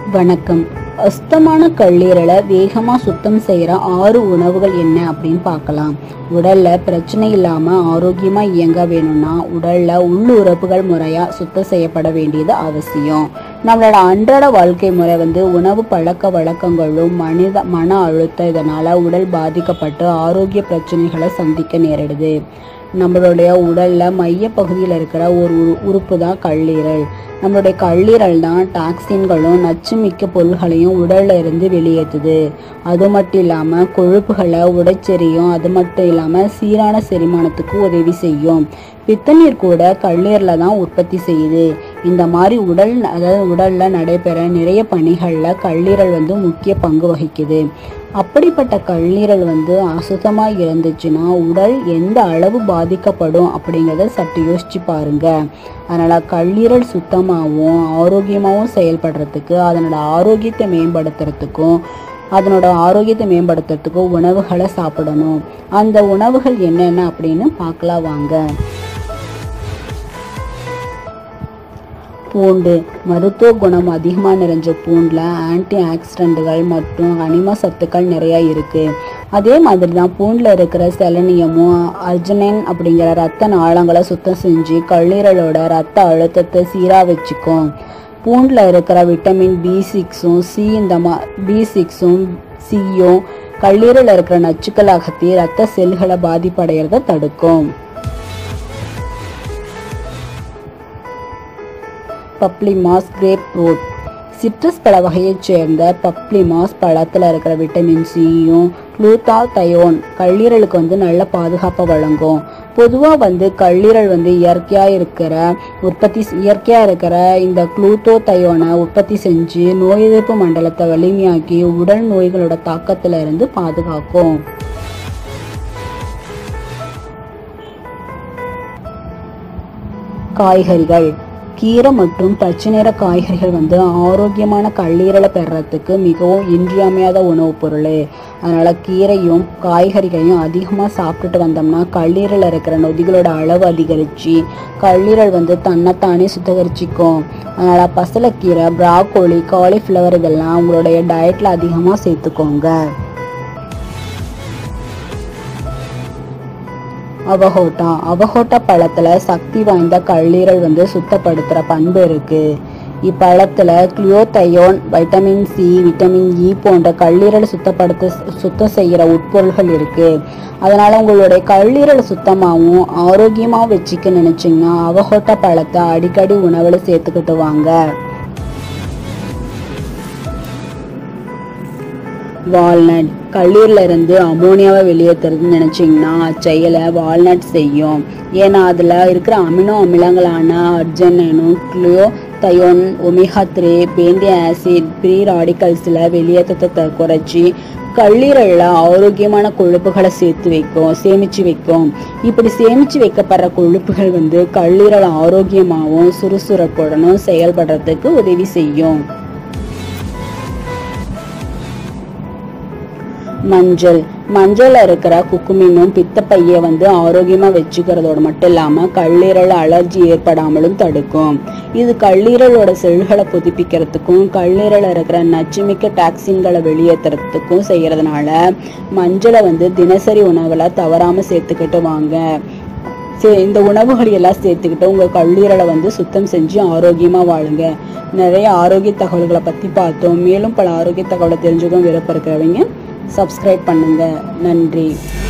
வணக்கம் அஸ்தமான கல்லீரலை வேகமாக சுத்தம் செய்கிற ஆறு உணவுகள் என்ன அப்படின்னு பார்க்கலாம் உடலில் பிரச்சனை இல்லாமல் ஆரோக்கியமாக இயங்க வேணும்னா உடலில் உள்ளுறுப்புகள் முறையாக சுத்தம் செய்யப்பட வேண்டியது அவசியம் நம்மளோட அன்றாட வாழ்க்கை முறை வந்து உணவு பழக்க வழக்கங்களும் மனித மன அழுத்தம் இதனால் உடல் பாதிக்கப்பட்டு ஆரோக்கிய பிரச்சனைகளை சந்திக்க நேரிடுது நம்மளுடைய உடலில் மைய பகுதியில் இருக்கிற ஒரு உரு- உறுப்பு தான் கல்லீரல் நம்மளுடைய கல்லீரல் தான் டாக்ஸின்களும் நச்சுமிக்க பொருள்களையும் உடல்ல இருந்து வெளியேற்றுது அது மட்டும் இல்லாமல் கொழுப்புகளை உடைச்செறியும் அது மட்டும் இல்லாமல் சீரான செரிமானத்துக்கு உதவி செய்யும் பித்தநீர் கூட கல்லீரலில் தான் உற்பத்தி செய்யுது இந்த மாதிரி உடல் அதாவது உடலில் நடைபெற நிறைய பணிகளில் கல்லீரல் வந்து முக்கிய பங்கு வகிக்குது அப்படிப்பட்ட கல்லீரல் வந்து அசுத்தமாக இருந்துச்சுன்னா உடல் எந்த அளவு பாதிக்கப்படும் அப்படிங்கிறத சற்று யோசிச்சு பாருங்க அதனால் கல்லீரல் சுத்தமாகவும் ஆரோக்கியமாகவும் செயல்படுறதுக்கு அதனோட ஆரோக்கியத்தை மேம்படுத்துறதுக்கும் அதனோட ஆரோக்கியத்தை மேம்படுத்துறதுக்கும் உணவுகளை சாப்பிடணும் அந்த உணவுகள் என்னென்ன அப்படின்னு பார்க்கலாம் வாங்க பூண்டு மருத்துவ குணம் அதிகமாக நிறைஞ்ச பூண்டில் ஆன்டி ஆக்சிடென்ட்டுகள் மற்றும் அனிம சத்துக்கள் நிறையா இருக்குது அதே மாதிரி தான் பூண்டில் இருக்கிற செலனியமும் அர்ஜினைன் அப்படிங்கிற ரத்த நாளங்களை சுத்தம் செஞ்சு கல்லீரலோட ரத்த அழுத்தத்தை சீராக வச்சுக்கும் பூண்டில் இருக்கிற விட்டமின் பி சிக்ஸும் சி இந்த மா பி சிக்ஸும் சியும் கல்லீரலில் இருக்கிற நச்சுக்கள் அகற்றி ரத்த செல்களை பாதிப்படைகிறத தடுக்கும் பப்ளிமாஸ் கிரேப் ஃப்ரூட் சிட்ரஸ் பழ வகையைச் சேர்ந்த பப்ளிமாஸ் பழத்தில் இருக்கிற விட்டமின் சியும் குளூத்தாதயோன் கல்லீரலுக்கு வந்து நல்ல பாதுகாப்பை வழங்கும் பொதுவாக வந்து கல்லீரல் வந்து இயற்கையாக இருக்கிற உற்பத்தி இயற்கையாக இருக்கிற இந்த குளூத்தோதயோனை உற்பத்தி செஞ்சு நோய் எதிர்ப்பு மண்டலத்தை வலிமையாக்கி உடல் நோய்களோட தாக்கத்துல இருந்து பாதுகாக்கும் காய்கறிகள் கீரை மற்றும் பச்சை நிற காய்கறிகள் வந்து ஆரோக்கியமான கல்லீரலை பெறறதுக்கு மிகவும் இன்றியமையாத உணவுப் பொருள் அதனால் கீரையும் காய்கறிகளையும் அதிகமாக சாப்பிட்டுட்டு வந்தோம்னா கல்லீரலில் இருக்கிற நொதிகளோட அளவு அதிகரித்து கல்லீரல் வந்து தன்னைத்தானே சுத்திகரிச்சிக்கும் அதனால் பசலைக்கீரை ப்ராக்கோலி காலிஃப்ளவர் இதெல்லாம் உங்களுடைய டயட்டில் அதிகமாக சேர்த்துக்கோங்க அவகோட்டா அவகோட்டா பழத்துல சக்தி வாய்ந்த கல்லீரல் வந்து சுத்தப்படுத்துற பண்பு இருக்கு இப்பழத்துல குளியோதையோன் வைட்டமின் சி விட்டமின் இ போன்ற கல்லீரல் சுத்தப்படுத்த சுத்தம் செய்யற உட்பொருள்கள் இருக்கு அதனால உங்களுடைய கல்லீரல் சுத்தமாகவும் ஆரோக்கியமாகவும் வச்சுக்க நினைச்சீங்கன்னா அவகோட்டா பழத்தை அடிக்கடி உணவுல சேர்த்துக்கிட்டு வாங்க வால்நட் கல்லீரல இருந்து அமோனியாவை வெளியேற்றுறதுன்னு நினச்சிங்கன்னா அச்செயலை வால்நட் செய்யும் ஏன்னா அதில் இருக்கிற அமினோ அமிலங்களான அர்ஜனைனும் குளியோ தயோன் ஒமேகா த்ரீ பேந்திய ஆசிட் ப்ரீ ராடிக்கல்ஸில் வெளியேற்றத்தை குறைச்சி கல்லீரலில் ஆரோக்கியமான கொழுப்புகளை சேர்த்து வைக்கும் சேமித்து வைக்கும் இப்படி சேமித்து வைக்கப்படுற கொழுப்புகள் வந்து கல்லீரல் ஆரோக்கியமாகவும் சுறுசுறுப்புடனும் செயல்படுறதுக்கு உதவி செய்யும் மஞ்சள் மஞ்சள்ல இருக்கிற குக்குமினும் பித்தப்பையை வந்து ஆரோக்கியமா வச்சுக்கிறதோட மட்டும் இல்லாம கல்லீரல் அலர்ஜி ஏற்படாமலும் தடுக்கும் இது கல்லீரலோட செல்களை புதுப்பிக்கிறதுக்கும் கல்லீரல இருக்கிற நச்சுமிக்க டாக்ஸின்களை வெளியேற்றுறதுக்கும் செய்யறதுனால மஞ்சளை வந்து தினசரி உணவுல தவறாம சேர்த்துக்கிட்டு வாங்க சே- இந்த உணவுகள் எல்லாம் சேர்த்துக்கிட்டு உங்கள் கல்லீரலை வந்து சுத்தம் செஞ்சு ஆரோக்கியமாக வாழுங்க நிறைய ஆரோக்கிய தகவல்களை பற்றி பார்த்தோம் மேலும் பல ஆரோக்கிய தகவலை தெரிஞ்சுக்கவும் விருப்பம் இருக்கிறவங்க சப்ஸ்கிரைப் பண்ணுங்க நன்றி